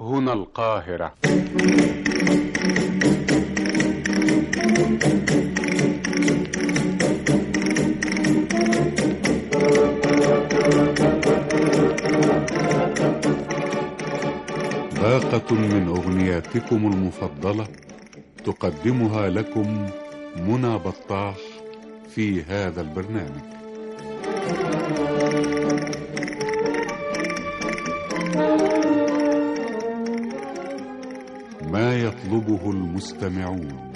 هنا القاهرة باقة من أغنياتكم المفضلة تقدمها لكم منى بطاح في هذا البرنامج ما يطلبه المستمعون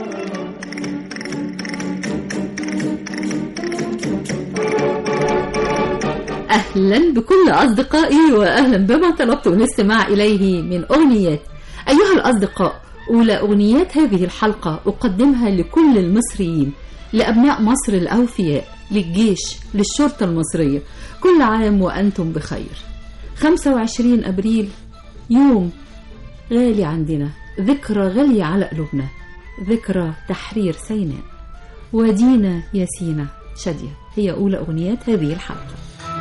أهلا بكل أصدقائي وأهلا بما طلبتم الاستماع إليه من أغنيات أيها الأصدقاء أولى أغنيات هذه الحلقة أقدمها لكل المصريين لأبناء مصر الأوفياء للجيش للشرطة المصرية كل عام وأنتم بخير 25 أبريل يوم غالي عندنا ذكرى غالية على قلوبنا ذكرى تحرير سيناء ودينا يا سينا شادية هي أولى أغنيات هذه الحلقة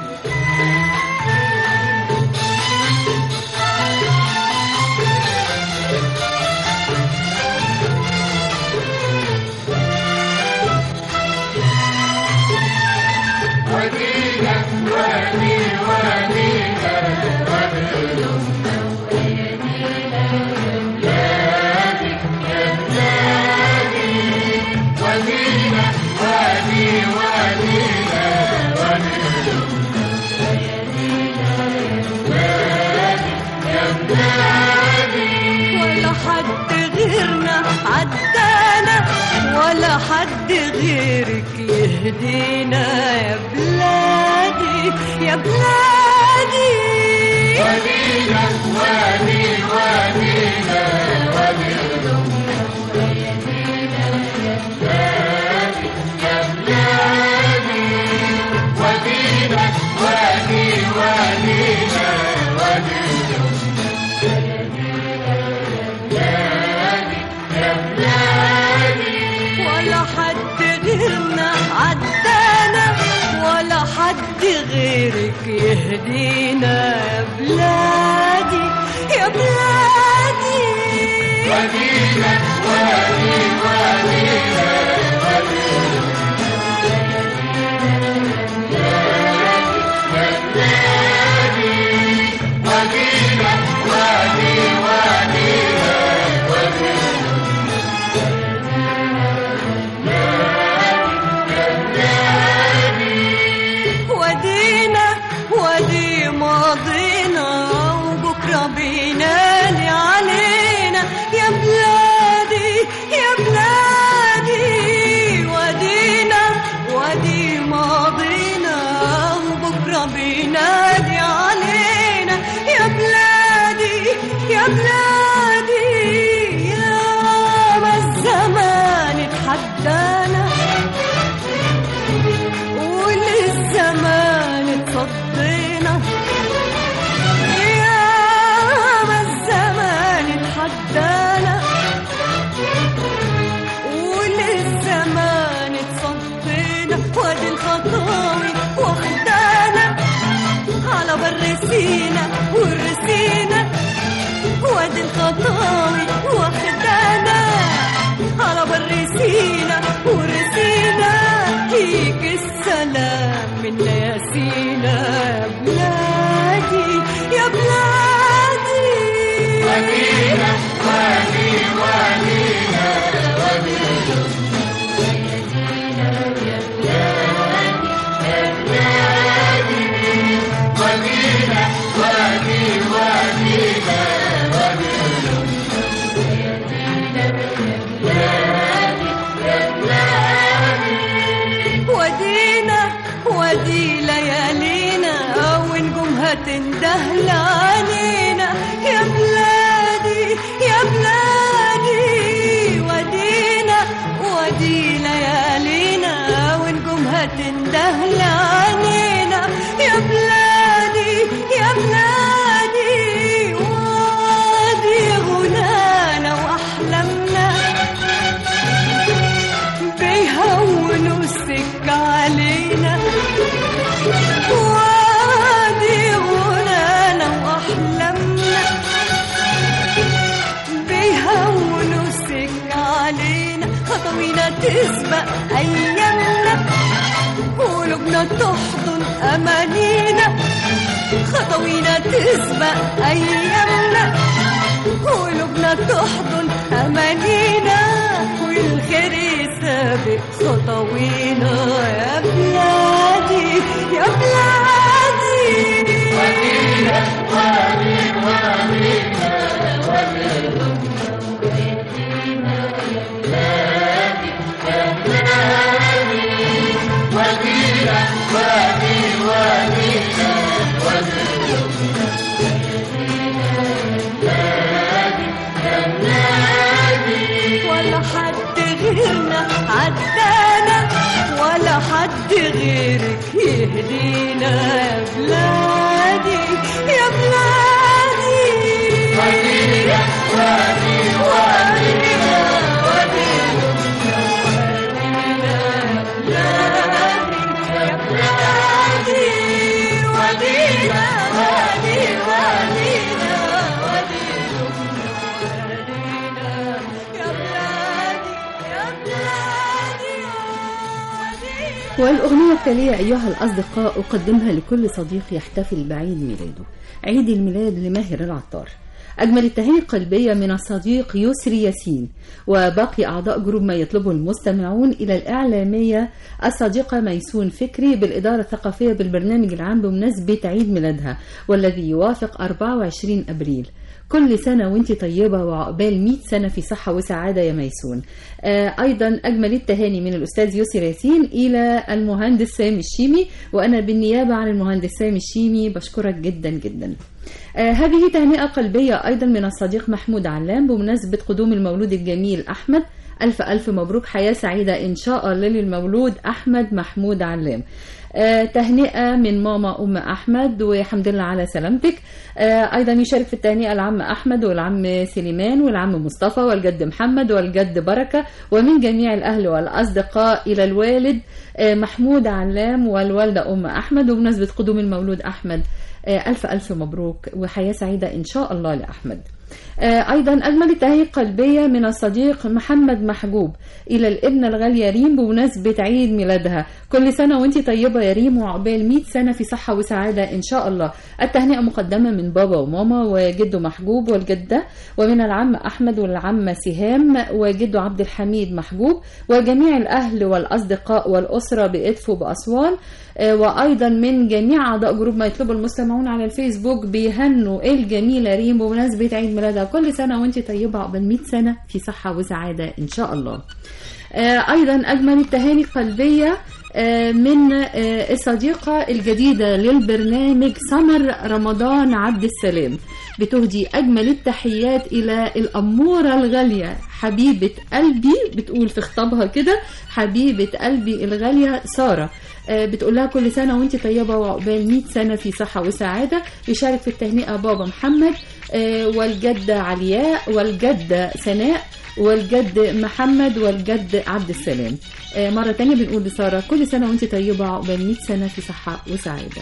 ولا حد غيرنا عدانا ولا حد غيرك يهدينا يا بلادي يا بلادي ودينا ودي ودينا ولا حد غيرنا عدانا ولا حد غيرك يهدينا يا بلادي يا بلادي ودينا ودي ودينا ودينا ودي ماضينا وبكرة بينادي علينا يا بلادي يا بلادي ودينا ودي ماضينا وبكرة بينادي علينا يا بلادي يا بلادي يا ما الزمان اتحدانا وللزمان تصدينا يا ما الزمان اتحدانا وللزمان تصدينا وادي الخطاوي واخدانا على بر سينا ورسينا وادي الخطاوي واخدانا على بر سينا ورسينا فيك السلام منا يا سينا يا بلادي يا بلادي ودينا ودي ودينا ودينا ودي ليالينا ونجومها تندهل علينا يا بلادي خطوينا تسبق أيامنا قلوبنا تحضن أمانينا خطوينا تسبق أيامنا قلوبنا تحضن أمانينا والخير يسابق خطوينا يا بلادي يا بلادي ولا حد غيرنا عدانا ولا حد غيرك يهدينا يا بلادي يا بلادي ودينا ودينا ودينا ودينا يا بلادي ودينا ودينا ودينا ودينا يا بلادي يا بلادي ودينا والأغنية التالية أيها الأصدقاء أقدمها لكل صديق يحتفل بعيد ميلاده عيد الميلاد لماهر العطار أجمل التهاني القلبية من الصديق يسري ياسين وباقي أعضاء جروب ما يطلبه المستمعون إلى الإعلامية الصديقة ميسون فكري بالإدارة الثقافية بالبرنامج العام بمناسبة عيد ميلادها والذي يوافق 24 أبريل كل سنة وانت طيبة وعقبال 100 سنة في صحة وسعادة يا ميسون آه أيضا أجمل التهاني من الأستاذ يوسف ياسين إلى المهندس سامي الشيمي وأنا بالنيابة عن المهندس سامي الشيمي بشكرك جدا جدا آه هذه تهنئة قلبية أيضا من الصديق محمود علام بمناسبة قدوم المولود الجميل أحمد ألف ألف مبروك حياة سعيدة إن شاء الله للمولود أحمد محمود علام آه تهنئة من ماما أم أحمد وحمد لله على سلامتك آه أيضا يشارك في التهنئة العم أحمد والعم سليمان والعم مصطفى والجد محمد والجد بركة ومن جميع الأهل والأصدقاء إلى الوالد آه محمود علام والوالدة أم أحمد وبمناسبة قدوم المولود أحمد آه ألف ألف مبروك وحياة سعيدة إن شاء الله لأحمد آه، أيضا أجمل التهاني القلبية من الصديق محمد محجوب إلى الابنة الغالية ريم بمناسبة عيد ميلادها كل سنة وانت طيبة يا ريم وعقبال 100 سنة في صحة وسعادة إن شاء الله التهنئة مقدمة من بابا وماما وجده محجوب والجدة ومن العم أحمد والعمة سهام وجده عبد الحميد محجوب وجميع الأهل والأصدقاء والأسرة بإدفو بأسوان آه، وأيضا من جميع أعضاء جروب ما يطلبه المستمعون على الفيسبوك بيهنوا الجميلة ريم بمناسبة عيد ميلادها كل سنة وانت طيبة عقبال 100 سنة في صحة وسعادة إن شاء الله آه، أيضا أجمل التهاني القلبية آه، من آه، الصديقة الجديدة للبرنامج سمر رمضان عبد السلام بتهدي أجمل التحيات إلى الأمورة الغالية حبيبة قلبي بتقول في خطابها كده حبيبة قلبي الغالية سارة آه، بتقول لها كل سنة وانت طيبة وعقبال 100 سنة في صحة وسعادة يشارك في التهنئة بابا محمد آه، والجدة علياء والجدة سناء والجد محمد والجد عبد السلام آه، مرة تانية بنقول لسارة كل سنة وانت طيبة عقبال 100 سنة في صحة وسعادة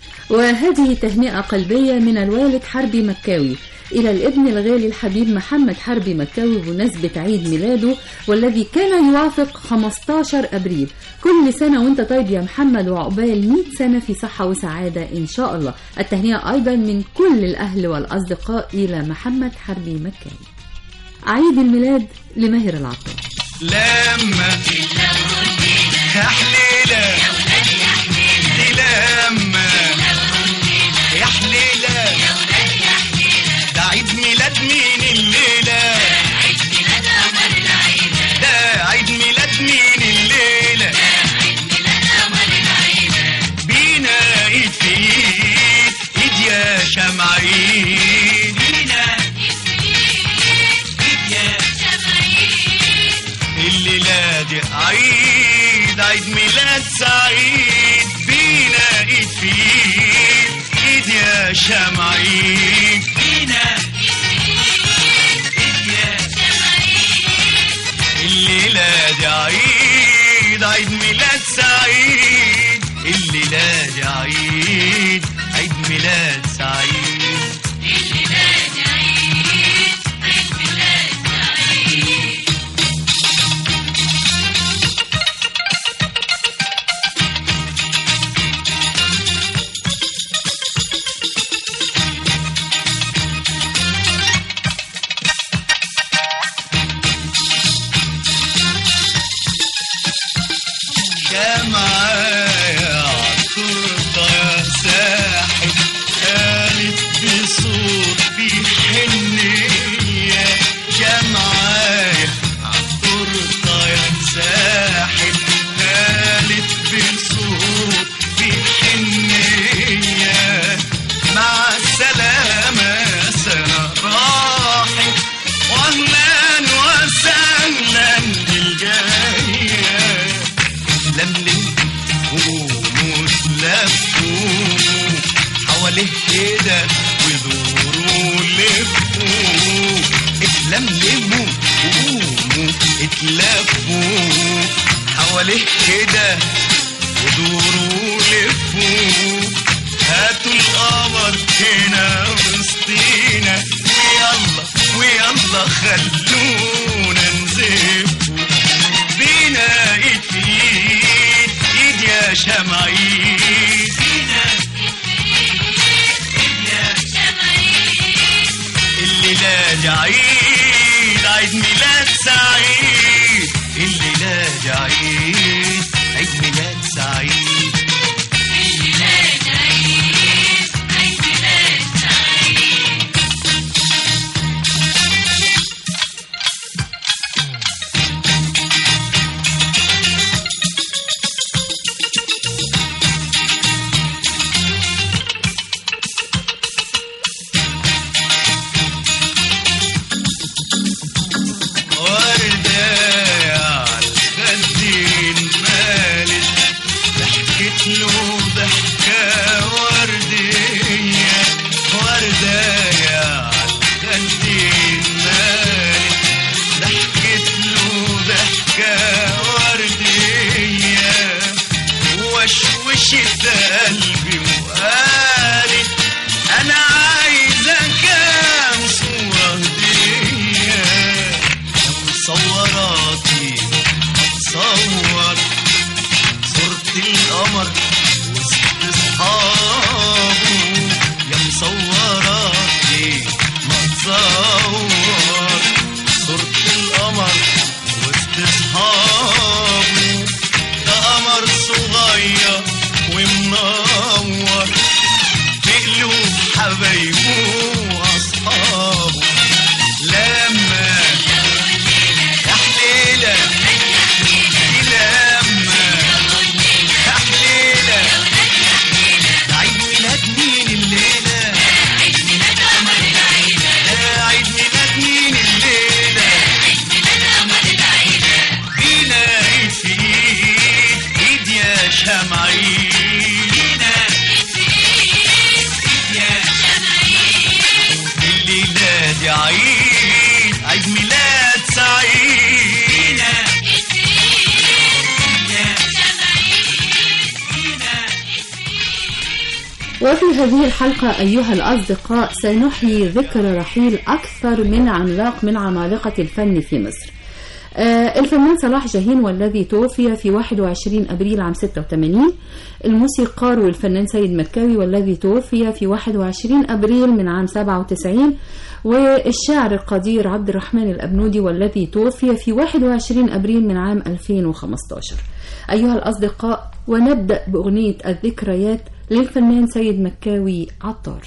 وهذه تهنئة قلبية من الوالد حربي مكاوي إلى الابن الغالي الحبيب محمد حربي مكاوي بمناسبة عيد ميلاده والذي كان يوافق 15 أبريل كل سنة وانت طيب يا محمد وعقبال 100 سنة في صحة وسعادة إن شاء الله التهنئة أيضا من كل الأهل والأصدقاء إلى محمد حربي مكاوي عيد الميلاد لماهر العطار لما يا حليلة دي لما يا حليلة ده عيد ميلاد مين الليلة ده عيد ميلاد مين الليلة بينا ايد في ايد ايد يا شمعين بينا ايد يا الليلة دي عيد عيد ميلاد سعيد بينا ايد في ايد ايد يا شمعين بينا ايد يا الليلة دي عيد عيد ميلاد سعيد الليلة دي عيد عيد ميلاد سعيد معايا عالتورته يا ساحب قالت بصوت بحنية يا معايا عالتورته يا ساحب قالت بصوت بحنية مع السلامة سنة راحت واهلا وسهلا بالجاية لملم قوموا تلفوا حواليه كده ودوروا لفوا اتلملموا قوموا اتلفوا حواليه كده ودوروا لفوا هاتوا القمر هنا وسطينا ويلا ويلا خلونا نزفوا بينا ايد في ايد ايد يا شمعين بينا الليلة دي عيد عيد ميلاد سعيد الليلة دي عيد عيد ميلاد سعيد وردة عالخدين مالت ضحكت له ضحكة وردية وردة عالخدين مالت ضحكت له ضحكة وردية وشوشت قلبي وقالت أنا عايزة كام صورة هدية مصوراتي اتصور صورة القمر وسط اصحابه يا مصوراتي ما تصور صورة القمر وسط اصحابه ده قمر صغير ومنور في قلوب حبايبه واصحابه لما يا حليلة لما يا حليلة عيد ميلاد مين الليلة عيد ميلاد قمر العيلة عيد ميلاد مين الليلة عيد ميلاد قمر العيلة فينا عيد في ايد ايد يا شمعين فينا عيد في ايد ايد يا شمعين الليلة دي عيد عيد ميلاد سعيد وفي هذه الحلقة أيها الأصدقاء سنحيي ذكرى رحيل أكثر من عملاق من عمالقة الفن في مصر آه، الفنان صلاح جاهين والذي توفي في 21 أبريل عام 86 الموسيقار والفنان سيد مكاوي والذي توفي في 21 أبريل من عام 97 والشاعر القدير عبد الرحمن الأبنودي والذي توفي في 21 أبريل من عام 2015 أيها الأصدقاء ونبدأ بأغنية الذكريات للفنان سيد مكاوي عطار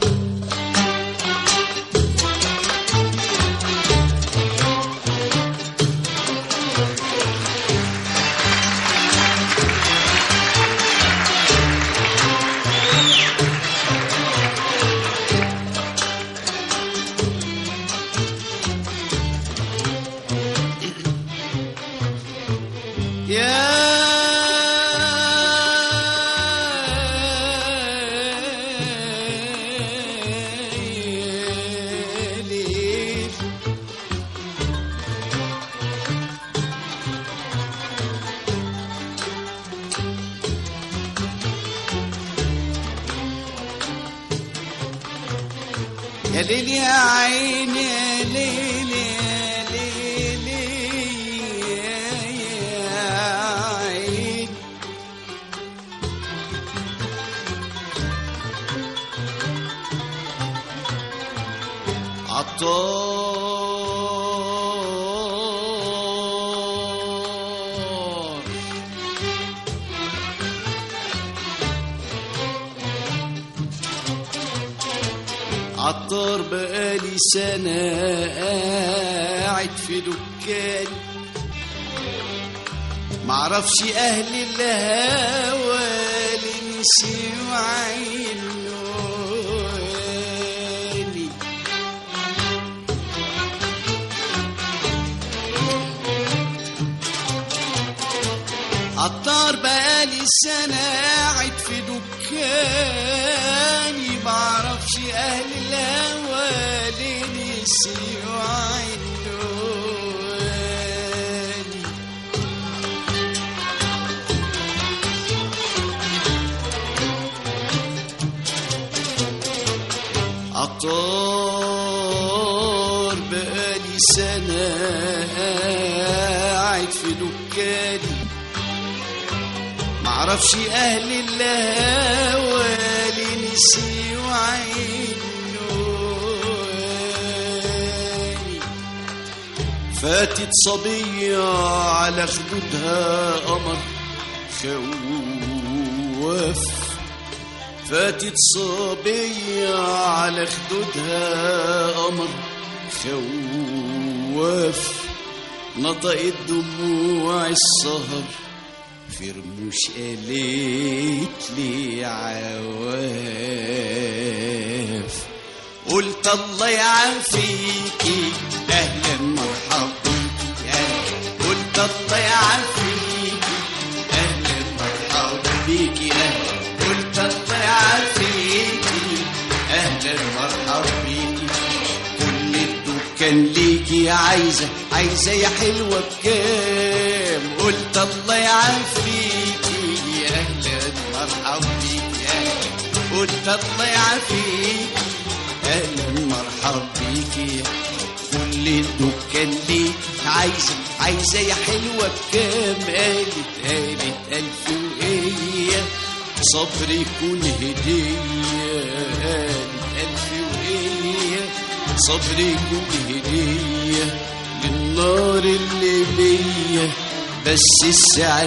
يا ليل يا ليل يا عيني يا ليل يا ليل يا عين عطار عطار بقالي سنة قاعد في دكاني معرفش أهل الهوى لنسي وعينوني عطار بقالي سنة قاعد في دكاني معرفش أهل الهوى ليه نسيوا عنواني عطار بقالي سنة قاعد في دكاني معرفش اهل الهوى اللي نسيوا عينوني فاتت صبية على خدودها قمر خواف فاتت صبية على خدودها قمر خواف نطقت دموع السهر في رموش قالت لي عواف قلت الله يعافيكي اهلا مرحبا بيكي أهلاً. قلت الله يعافيكي اهلا مرحبا بيكي اهلا قلت الله يعافيكي اهلا مرحبا بيكي كل الدكان ليكي عايزة عايزة يا حلوة بكام قلت الله يعافيكي يا أهلا مرحبا بيكي أهلا قلت الله يعافيكي أهلا مرحبا بيكي كل الدكان ليكي عايزة عايزة يا حلوة بكام قالت قالت ألف وإيه صبر يكون هدية قالت ألف وإيه صبر يكون هدية للنار اللي بيا بس السعر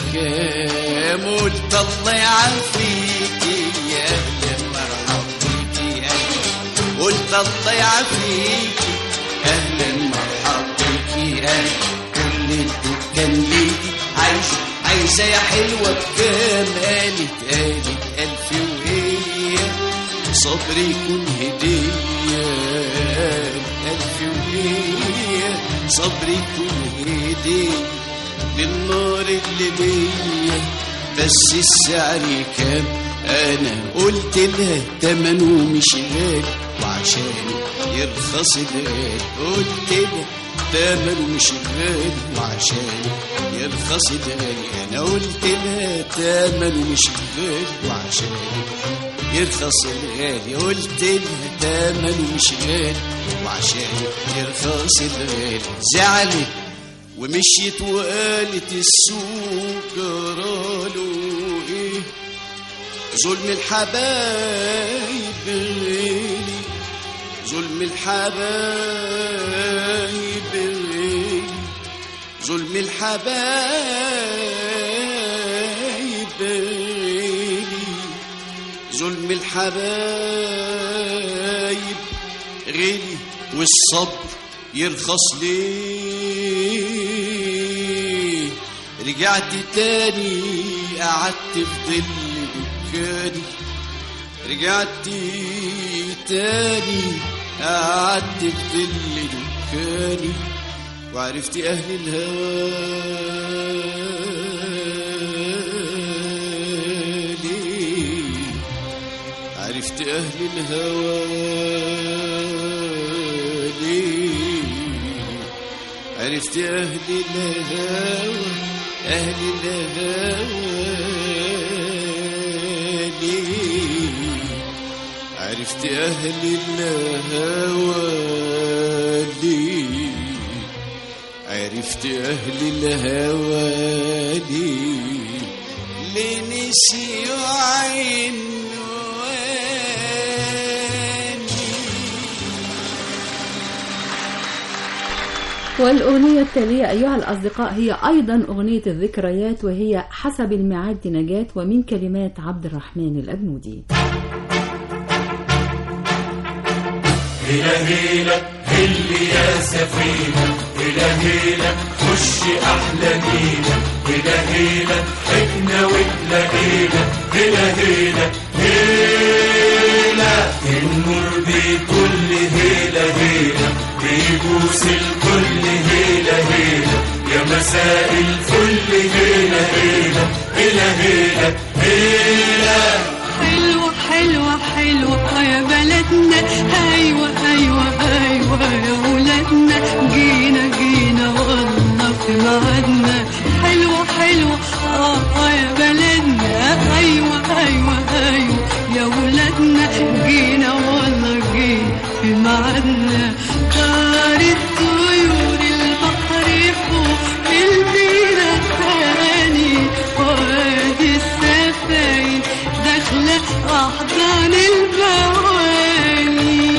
كام قلت الله يعافيكي يا أهلا مرحبا بيكي يا أهلا قلت الله يعافيكي أهلا مرحبا بيكي يا أهلا كل الدكان ليكي عايزة عايزة يا حلوة بكام قالت قالت ألف وإيه صبر يكون هدية ألف وإيه صبر يكون هدية للنار اللي بيا بس السعر كام أنا قلت لها تمنه مش غالي وعشان يرخص الغالي قلت لها تمنه مش غالي وعشان يرخص الغالي أنا قلت لها تمنه مش غالي وعشان يرخص الغالي قلت لها تمنه مش غالي وعشان يرخص الغالي زعلت ومشيت وقالت السوق جراله ايه ظلم الحبايب غالي ظلم الحبايب غالي ظلم الحبايب غالي ظلم الحبايب غالي والصبر يرخص ليه رجعت تاني قعدت في ظل دكاني رجعت تاني قعدت في ظل دكاني وعرفت أهل الهوى ليه عرفت أهل الهوى ليه عرفت أهل الهوى أهل الهوى ليه عرفت أهل الهوى ليه عرفت أهل الهوى ليه لنسيوا عنواني والأغنية التالية أيها الأصدقاء هي أيضا أغنية الذكريات وهي حسب الميعاد نجاة ومن كلمات عبد الرحمن الأبنودي هلا هلا هل يا سفينة هلا هلا خش أحلى مينا هلا هلا حكنا وتلاقينا هلا هلا هلا النور بكل هلا هلا بيبوس الكل هلا هلا يا مساء الفل هلا هلا هلا هلا هلا حلوة حلوة حلوة يا بلدنا أيوة أيوة أيوة يا ولادنا جينا جينا والله في ميعادنا حلوة حلوة آه يا بلدنا أيوة أيوة أيوة يا ولادنا جينا والله جينا في ميعادنا طارت طيور البحر فوق المينا الثاني وادي السفاين داخلة أحضان المواني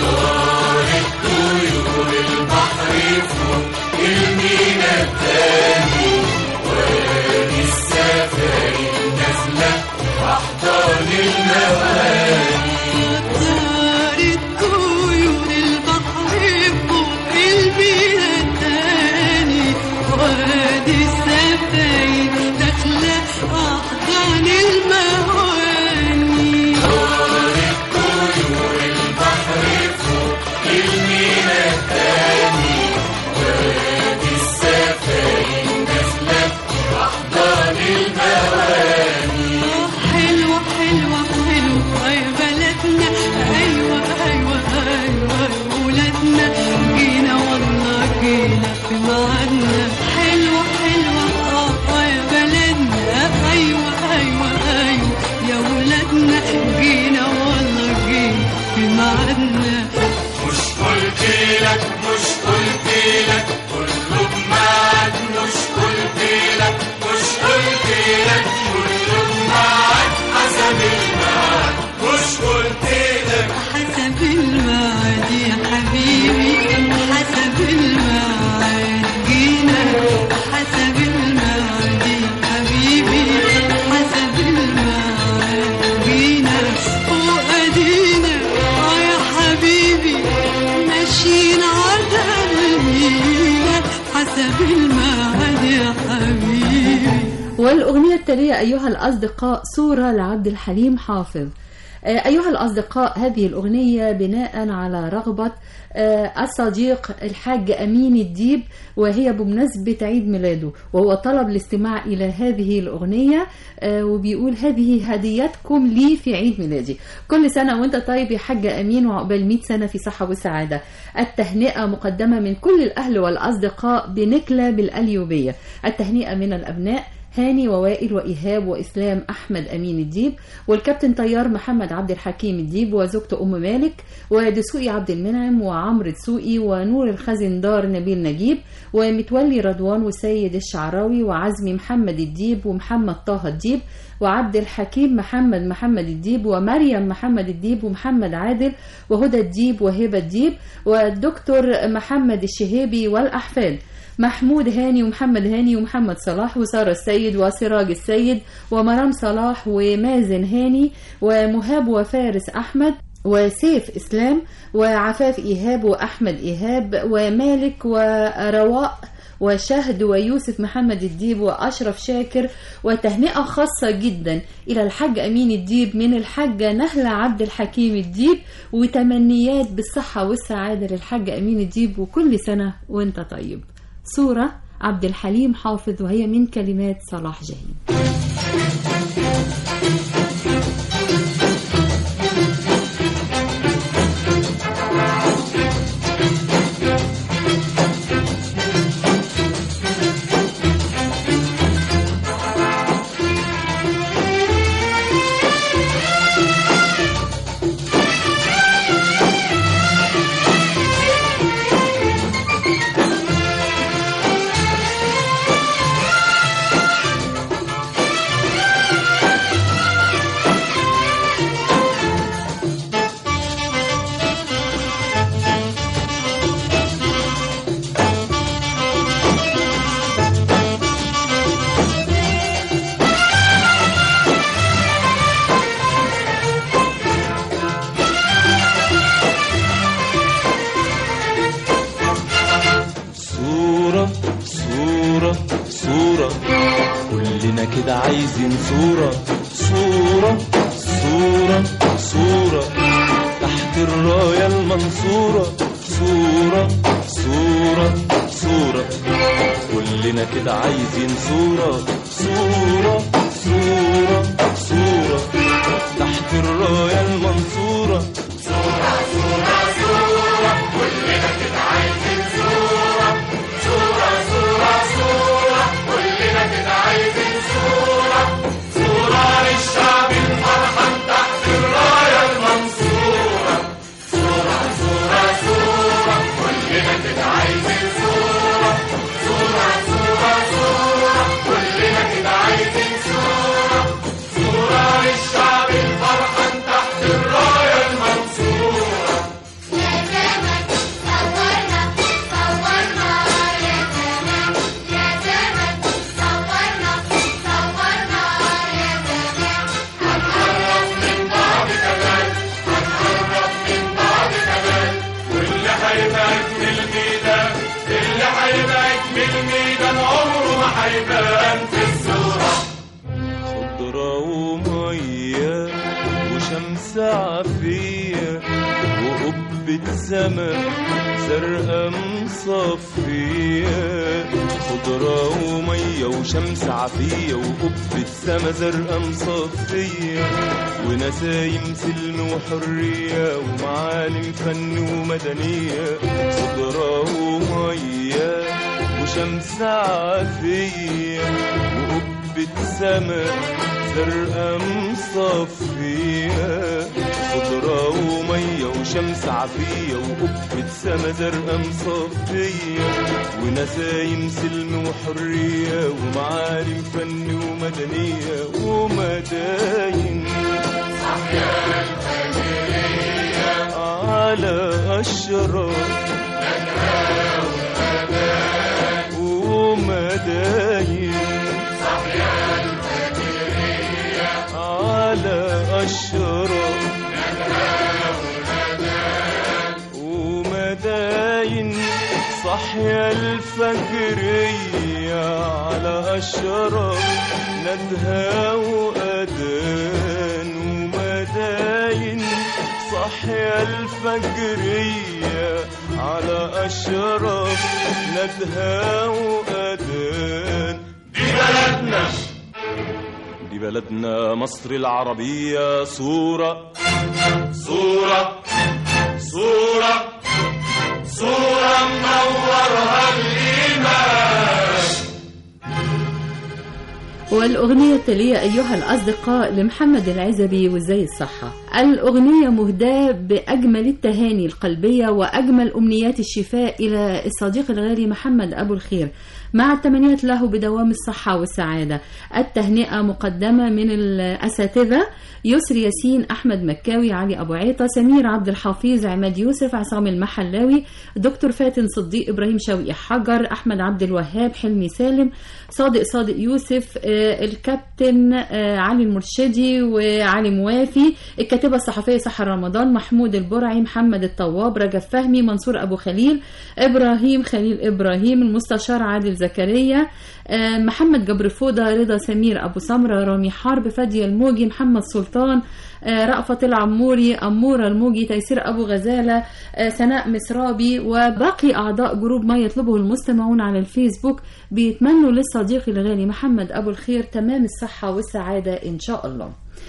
طيور البحر فوق المينا التاني وادي السفاين نازلة أحضان المواني طارت طيور البحر فوق المينا الثاني وادي السفاين داخلة أحضان المواني طيور البحر فوق المينا التاني وادي السفاين نازلة أحضان المواني حلوة حلوة حلوة يا بلدنا أيوة أيوة أيوة يا ولادنا جينا والله جينا في ميعادنا حلوة حلوة آه يا بلدنا أيوة أيوة أيوة يا ولادنا جينا والله جينا في ميعادنا مش قلت لك مش قلت لك كله بميعاد مش قلت لك مش قلت لك كله بميعاد حسب الميعاد مش قلت لك حسب الميعاد يا حبيبي حسب الميعاد جينا حسب الميعاد يا حبيبي حسب الميعاد جينا وأدينا آه يا حبيبي ماشيين على المينا حسب الميعاد يا حبيبي والأغنية التالية أيها الأصدقاء صورة لعبد الحليم حافظ آه، أيها الأصدقاء هذه الأغنية بناء على رغبة آه، الصديق الحاج أمين الديب وهي بمناسبة عيد ميلاده وهو طلب الاستماع إلى هذه الأغنية آه، وبيقول هذه هديتكم لي في عيد ميلادي كل سنة وانت طيب يا حاج أمين وعقبال 100 سنة في صحة وسعادة التهنئة مقدمة من كل الأهل والأصدقاء بنكلة بالأليوبية التهنئة من الأبناء هاني ووائل وإيهاب وإسلام أحمد أمين الديب والكابتن طيار محمد عبد الحكيم الديب وزوجته أم مالك ودسوقي عبد المنعم وعمرو دسوقي ونور الخزندار نبيل نجيب ومتولي رضوان وسيد الشعراوي وعزمي محمد الديب ومحمد طه الديب وعبد الحكيم محمد محمد الديب ومريم محمد الديب ومحمد عادل وهدى الديب وهبة الديب والدكتور محمد الشهيبي والأحفاد محمود هاني ومحمد هاني ومحمد صلاح وسارة السيد وسراج السيد ومرام صلاح ومازن هاني ومهاب وفارس أحمد وسيف إسلام وعفاف إيهاب وأحمد إيهاب ومالك ورواء وشهد ويوسف محمد الديب وأشرف شاكر وتهنئة خاصة جدا إلى الحاج أمين الديب من الحاجة نهلة عبد الحكيم الديب وتمنيات بالصحة والسعادة للحاج أمين الديب وكل سنة وانت طيب صورة عبد الحليم حافظ وهي من كلمات صلاح جاهين كده عايزين صورة صورة صورة صورة تحت الراية المنصورة صورة صورة صورة كلنا كده عايزين صورة صورة صورة صورة تحت الراية المنصورة واللي هيبعد من الميدان اللي هيبعد من الميدان عمره ما هيبان في الصورة خضرة ومية وشمس عافية وقبة سما زرقاء مصفية خضرة ومية وشمس عافية وقبة سما زرقاء مصفية ونسايم سلم وحرية ومعالم فن ومدنية خضرة ومية وشمس عافية وقبة سما زرقاء مصفية خضرة ومية وشمس عافية وقبة سما زرقاء مصفية ونسايم سلم وحرية ومعالم فن ومدنية ومداين على أشرار ومداين على أشرار ومداين صحيا الفجرية على أشرار ندهى وأذان ومداين صحيا الفجرية على أشرف ندهى وأذان دي بلدنا دي بلدنا مصر العربية صورة صورة صورة صورة منورها الإيمان والأغنية التالية أيها الأصدقاء لمحمد العزبي وزي الصحة الأغنية مهداة بأجمل التهاني القلبية وأجمل أمنيات الشفاء إلى الصديق الغالي محمد أبو الخير مع التمنيات له بدوام الصحة والسعادة التهنئة مقدمة من الأساتذة يسر ياسين أحمد مكاوي علي أبو عيطة سمير عبد الحفيظ عماد يوسف عصام المحلاوي دكتور فاتن صديق إبراهيم شوقي حجر أحمد عبد الوهاب حلمي سالم صادق صادق يوسف آه، الكابتن آه، علي المرشدي وعلي موافي الكاتبة الصحفية سحر رمضان محمود البرعي محمد الطواب رجب فهمي منصور أبو خليل إبراهيم خليل إبراهيم المستشار عادل زكريا آه، محمد جبر فودة رضا سمير أبو سمرة رامي حرب فادية الموجي محمد سلطان آه، رأفت العموري أمورة الموجي تيسير أبو غزالة آه، سناء مسرابي وباقي أعضاء جروب ما يطلبه المستمعون على الفيسبوك بيتمنوا للصديق الغالي محمد أبو الخير تمام الصحة والسعادة إن شاء الله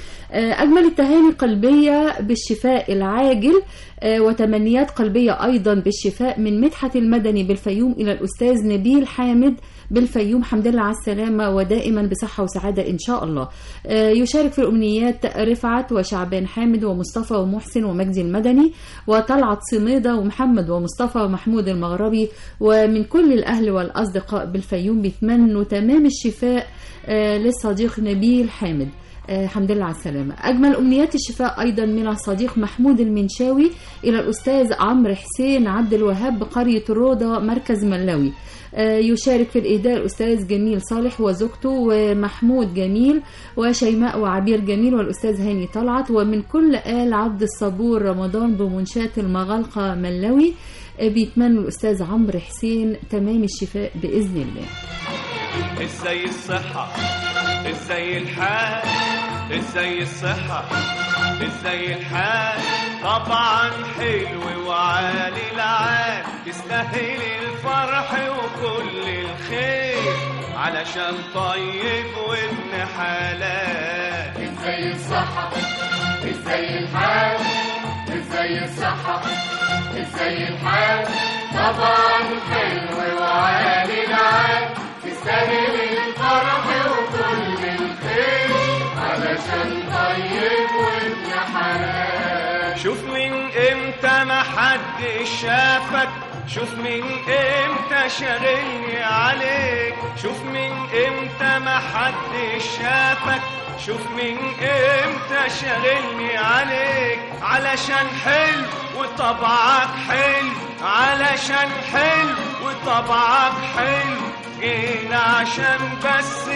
أجمل التهاني القلبية بالشفاء العاجل آه، وتمنيات قلبية أيضا بالشفاء من مدحت المدني بالفيوم إلى الأستاذ نبيل حامد بالفيوم حمد لله على السلامة ودائما بصحة وسعادة إن شاء الله آه، يشارك في الأمنيات رفعت وشعبان حامد ومصطفى ومحسن ومجدي المدني وطلعت صميدة ومحمد ومصطفى ومحمود المغربي ومن كل الأهل والأصدقاء بالفيوم بيتمنوا تمام الشفاء آه، للصديق نبيل حامد آه، الحمد لله على السلامة أجمل أمنيات الشفاء أيضا من الصديق محمود المنشاوي إلى الأستاذ عمرو حسين عبد الوهاب بقرية الروضة مركز ملاوي آه، يشارك في الإهداء الأستاذ جميل صالح وزوجته ومحمود جميل وشيماء وعبير جميل والأستاذ هاني طلعت ومن كل آل عبد الصبور رمضان بمنشاة المغلقة ملاوي آه، بيتمنوا الأستاذ عمرو حسين تمام الشفاء بإذن الله ازاي الصحة ازاي الحال ازاي الصحة ازاي الحال طبعا حلو وعالي العال تستاهل الفرح وكل الخير علشان طيب وابن حلال ازاي الصحة ازاي الحال ازاي الصحة ازاي الحال طبعا حلو وعالي العال تستاهل الفرح وكل الخير علشان طيب وابن حلال شوف من امتى ما حد شافك شوف من امتى شاغلني عليك شوف من امتى ما حد شافك شوف من امتى شاغلني عليك علشان حلو وطبعك حلو علشان حلو وطبعك حلو جينا عشان بس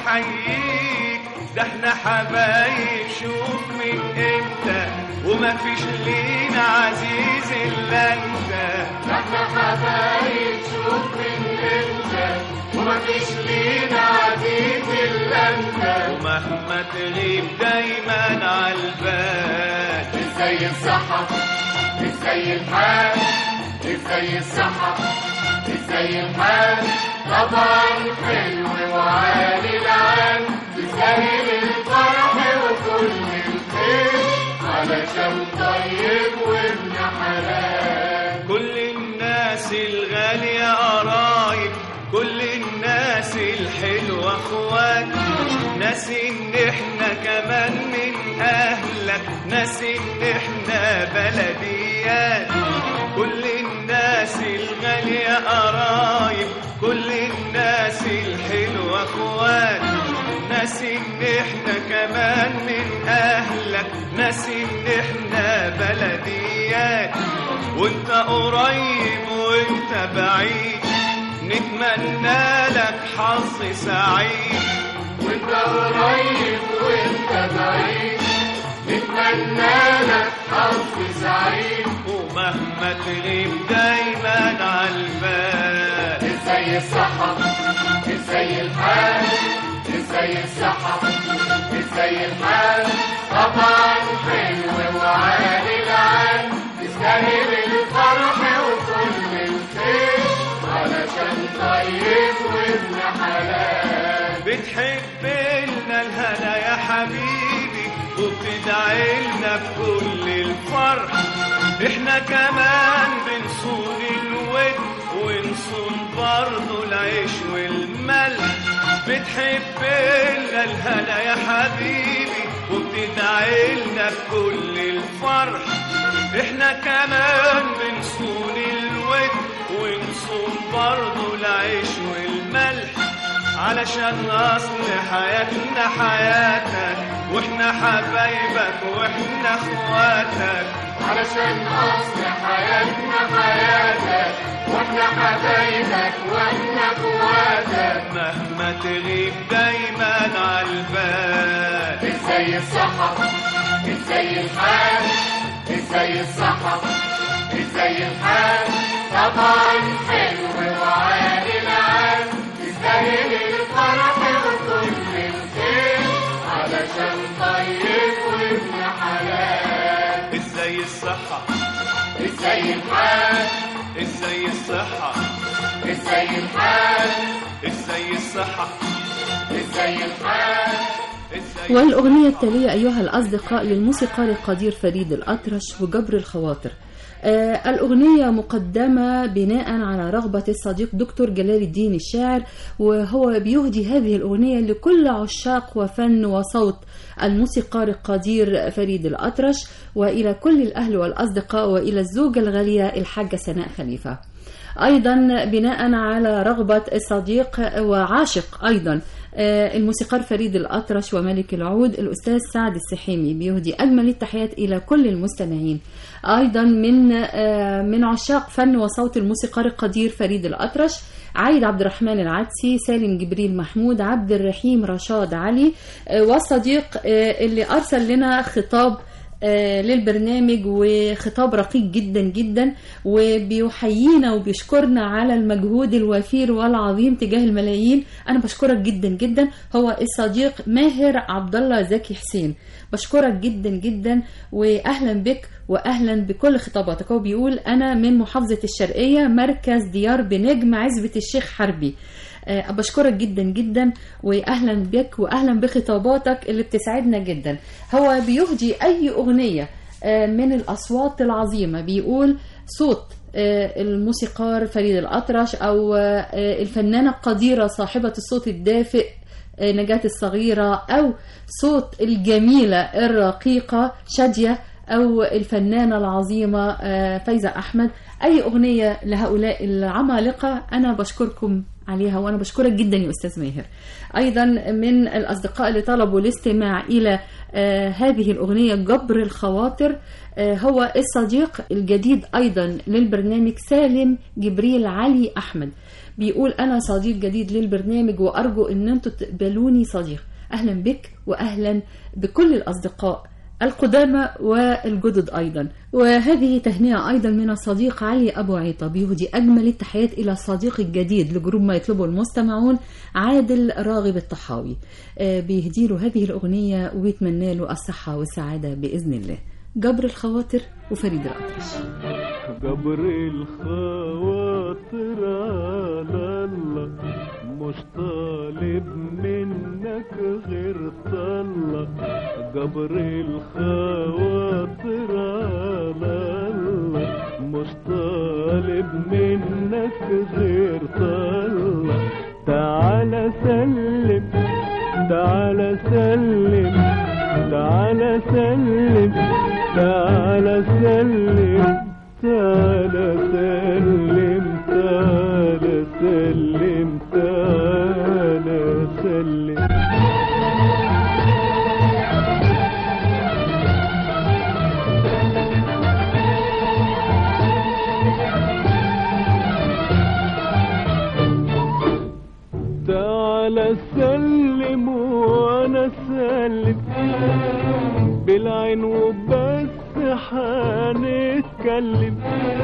نحييك ده احنا حبايب شوف من امتى وما فيش لينا عزيز الا انت احنا حبايب شوف من امتى ومفيش لينا عزيز الا انت ومهما تغيب دايما عالبال ازاي الصحة ازاي الحال ازاي الصحة ازاي الحال طبعا حلو وعالي العال تستاهل الفرح وكل الخير علشان طيب وابن حلال كل الناس الغالية قرايب كل الناس الحلوة اخوات ناس ان احنا كمان من اهلك ناس ان احنا بلديات كل الناس الغالية قرايب كل الناس الحلوة اخوات ناس ان احنا كمان من اهلك ناس ان احنا بلديات وانت قريب وانت بعيد نتمنى لك حظ سعيد وانت قريب وانت بعيد نتمنى لك حظ سعيد ومهما تغيب دايما عالبال ازاي الصحة ازاي الحال ازاي الصحة ازاي الحال طبعا حلو وعالي العال تستاهل الفرح وكل الخير علشان طيب وابن حلال بتحب لنا الهنا يا حبيبي وبتدعي لنا بكل الفرح احنا كمان بنصون الود ونصون برضو العيش والملح بتحب لنا الهنا يا حبيبي وبتدعي لنا بكل الفرح احنا كمان بنصون الود ونصون برضو العيش والملح علشان اصل حياتنا حياتك واحنا حبايبك واحنا اخواتك علشان اصل حياتنا حياتك واحنا حبايبك واحنا اخواتك مهما تغيب دايما عالبال ازاي الصحة ازاي الحال ازاي الصحة ازاي الحال طبعا حلو وعالي العال تستاهل الفرح وكل الخير علشان طيب وابن حلال ازاي الصحة ازاي الحال ازاي الصحة ازاي الحال ازاي الصحة ازاي الحال ازاي والأغنية التالية أيها الأصدقاء للموسيقار القدير فريد الأطرش وجبر الخواطر آه الأغنية مقدمة بناء على رغبة الصديق دكتور جلال الدين الشاعر وهو بيهدي هذه الأغنية لكل عشاق وفن وصوت الموسيقار القدير فريد الأطرش وإلى كل الأهل والأصدقاء وإلى الزوجة الغالية الحاجة سناء خليفة أيضا بناء على رغبة الصديق وعاشق أيضا آه، الموسيقار فريد الأطرش وملك العود الأستاذ سعد السحيمي بيهدي أجمل التحيات إلى كل المستمعين أيضا من آه، من عشاق فن وصوت الموسيقار القدير فريد الأطرش عايد عبد الرحمن العدسي سالم جبريل محمود عبد الرحيم رشاد علي آه، والصديق آه، اللي أرسل لنا خطاب آه، للبرنامج وخطاب رقيق جدا جدا وبيحيينا وبيشكرنا على المجهود الوفير والعظيم تجاه الملايين انا بشكرك جدا جدا هو الصديق ماهر عبد الله زكي حسين بشكرك جدا جدا واهلا بك واهلا بكل خطاباتك هو بيقول انا من محافظه الشرقيه مركز ديار بنجم عزبه الشيخ حربي آه، بشكرك جدا جدا واهلا بك واهلا بخطاباتك اللي بتسعدنا جدا هو بيهدي اي اغنيه آه، من الاصوات العظيمه بيقول صوت آه، الموسيقار فريد الاطرش او آه، الفنانه القديره صاحبه الصوت الدافئ آه، نجاة الصغيرة أو صوت الجميلة الرقيقة شادية أو الفنانة العظيمة آه، فايزة أحمد أي أغنية لهؤلاء العمالقة أنا بشكركم عليها وأنا بشكرك جدا يا أستاذ ماهر أيضا من الأصدقاء اللي طلبوا الاستماع إلى آه، هذه الأغنية جبر الخواطر آه، هو الصديق الجديد أيضا للبرنامج سالم جبريل علي أحمد بيقول أنا صديق جديد للبرنامج وأرجو أن أنتم تقبلوني صديق أهلا بك وأهلا بكل الأصدقاء القدامى والجدد أيضا وهذه تهنئة أيضا من الصديق علي أبو عيطة بيهدي أجمل التحيات إلى الصديق الجديد لجروب ما يطلبه المستمعون عادل راغب الطحاوي آه، بيهدي له هذه الأغنية ويتمنى له الصحة والسعادة بإذن الله جبر الخواطر وفريد الأطرش جبر الخواطر على الله مش طالب منك غير طلة جبر الخواطر على الله مش طالب منك غير طلة تعالى سلم تعالى سلم تعالى سلم تعالى سلم تعالى سلم تعالى سلم تعالى سلم تعالى سلم وانا سلم بالعين وبس حنتكلم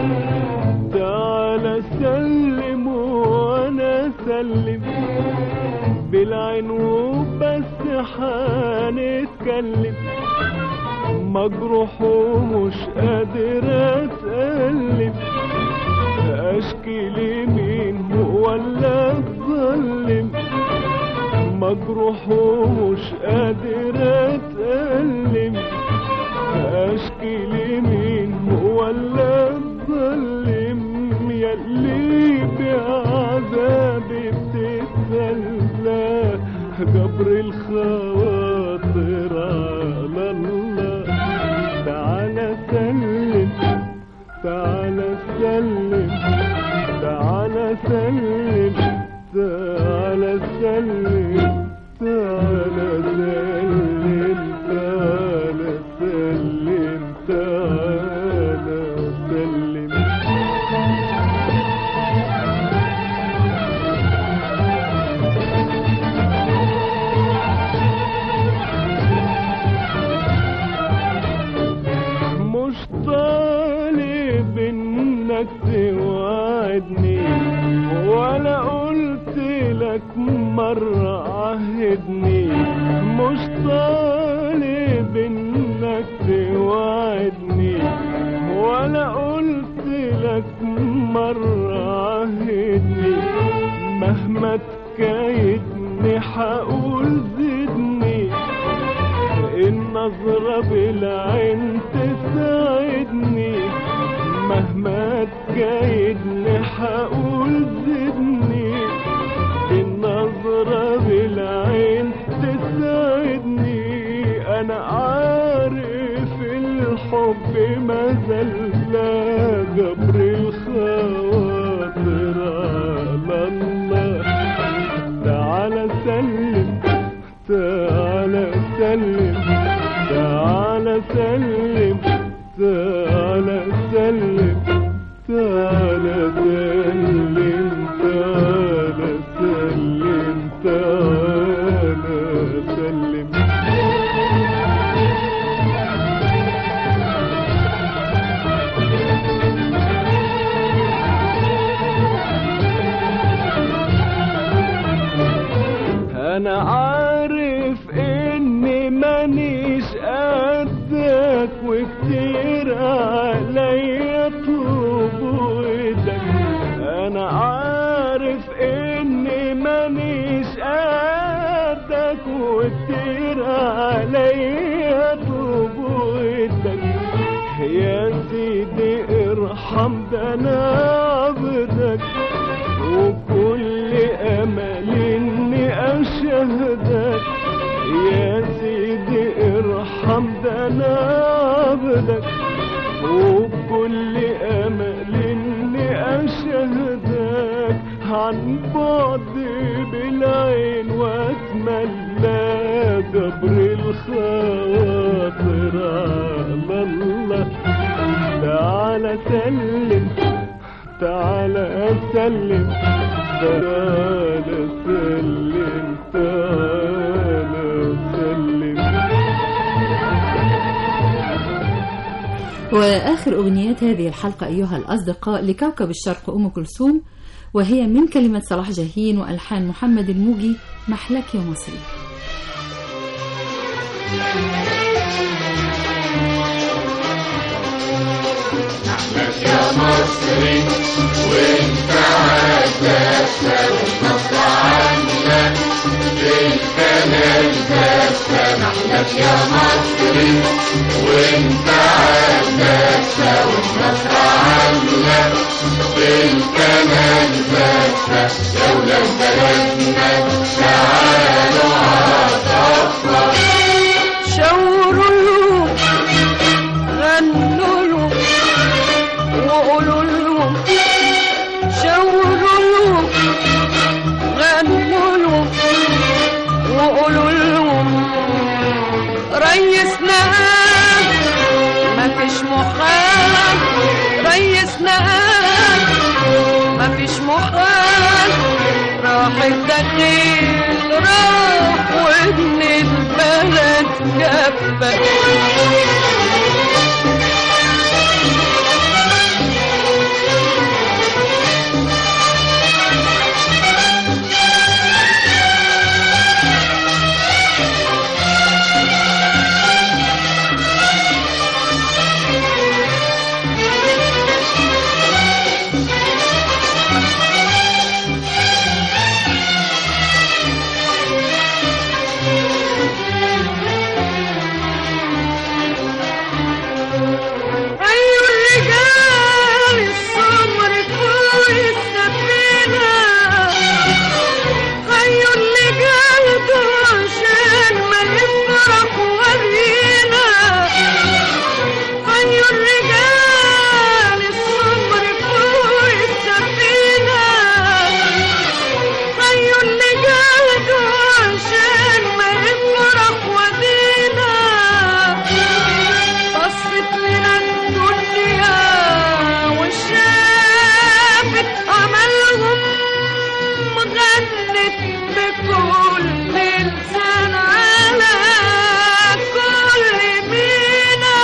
تعالى سلم وانا سلم بالعين وبس حنتكلم مجروح ومش قادر اتألم اشكي لمين ولا اتظلم مجروح ومش قادر اتألم اشكي لمين ولا اتظلم ياللي بعذابي بتتسلى جبر الخواطر على الله تعالى سلم تعالى سلم تعالى سلم تعالى سلم تعالى سلم تعالى سلم تعالى سلم مش طالب انك توعدني ولا قلت لك مرة عهدني مش طالب انك توعدني ولا قلت لك مرة عهدني مهما تكايدني حقول زدني النظرة بالعين تساعدني مهما تكايدني حقول زدني النظرة بالعين تساعدني أنا عارف الحب ما زال جبر الخواطر على الله تعالى سلم تعالى سلم تعالى سلم تعالى سلم تعالى سلم تعالى سلم تعالى سلم انا عارف اني مانيش قدك وكتير عليا طلب ايدك انا عارف اني مانيش قدك وكتير عليا طلب ايدك يا سيدي ارحم ده انا عبدك وكل امل اني اشهدك يا سيدي ارحم ده انا عبدك وبكل امل اني اشهدك عن بعد بالعين واتمنى جبر الخاطر على الله تعالى سلم تعالى سلم تعالى سلم تعالى سلم وآخر أغنيات هذه الحلقة أيها الأصدقاء لكوكب الشرق أم كلثوم وهي من كلمة صلاح جاهين وألحان محمد الموجي محلك يا مصري شاوروا له غنوا له وقولوا لهم شاوروا له غنوا له وقولوا لهم ريسنا مفيش محال ريسنا مفيش محال راح الدخيل راح وابن البلد جفك أيها الرجال السمر فوق السفينة أيها الرجال دول عشان ما نفرح ورينا أيها الرجال السمر فوق السفينة أيها الرجال دول عشان ما نفرح ورينا بصت لنا الدنيا وشافت عملهم غنت بكل لسان على كل مينا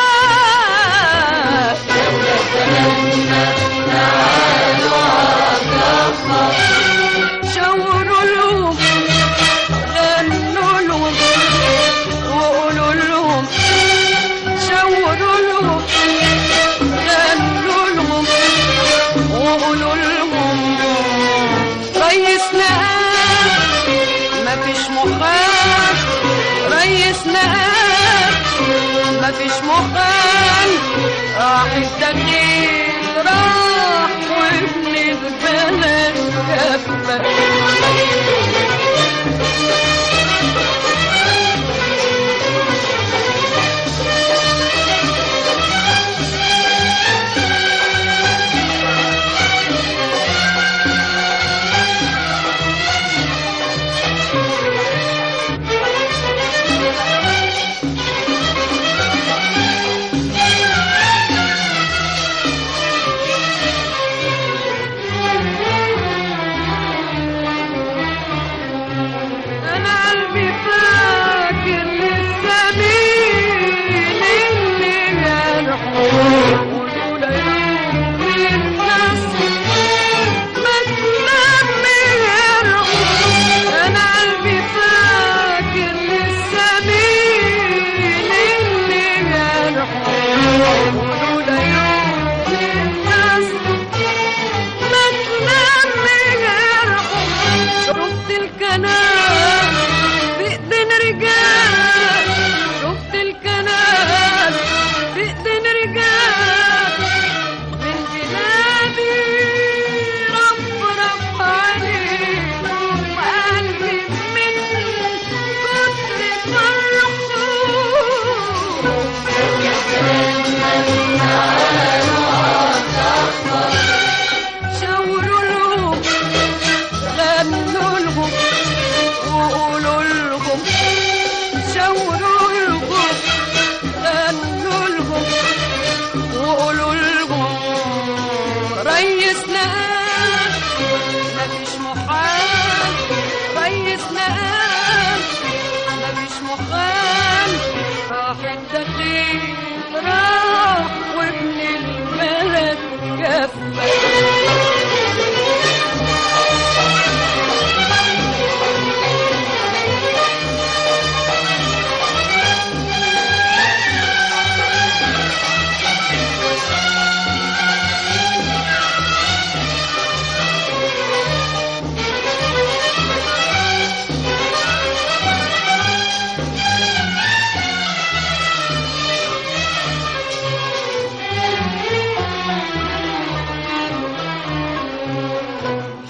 شاوروا لهم غنوا لهم وقولوا لهم شاوروا لهم غنوا لهم وقولوا لهم ريسنا مفيش مخال ريسنا مفيش مخال راح الدخيل راح وابن البلد كفك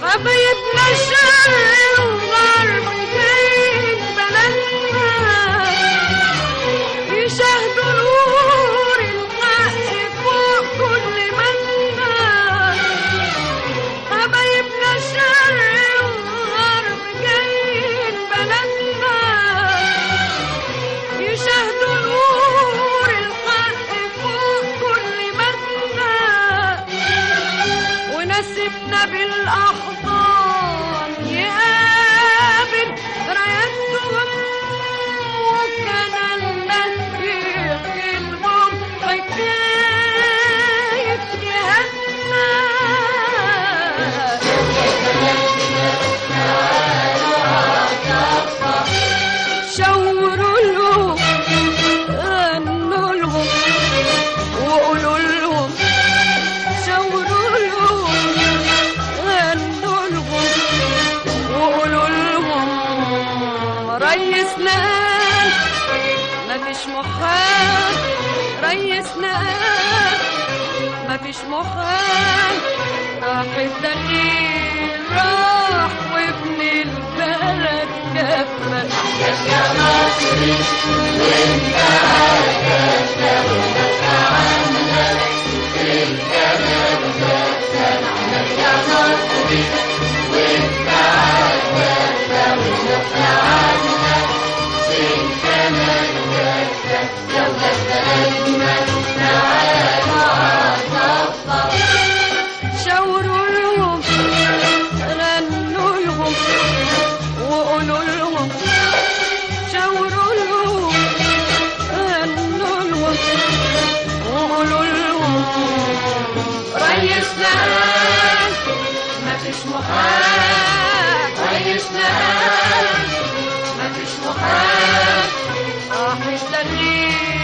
حبايبنا الشرق والغرب جايين بلدنا يشاهدوا نور الحق فوق كل منا حبايبنا الشرق والغرب جايين بلدنا يشاهدوا نور الحق فوق كل منا ونسبنا بالأحضان يقابل رايتهم وكان المسيح لهم حكاية جهنم شاوروا لهم غنوا لهم وقولوا لهم شاوروا لهم غنوا لهم وقولوا لهم ريسنا مفيش محال ريسنا مفيش محال راح الدليل راح وابن البلد كفل شاوروا لهم غنوا لهم وقولوا لهم شاوروا لهم غنوا لهم وقولوا لهم ريسنا مفيش محال ريسنا مفيش محال راح الدليل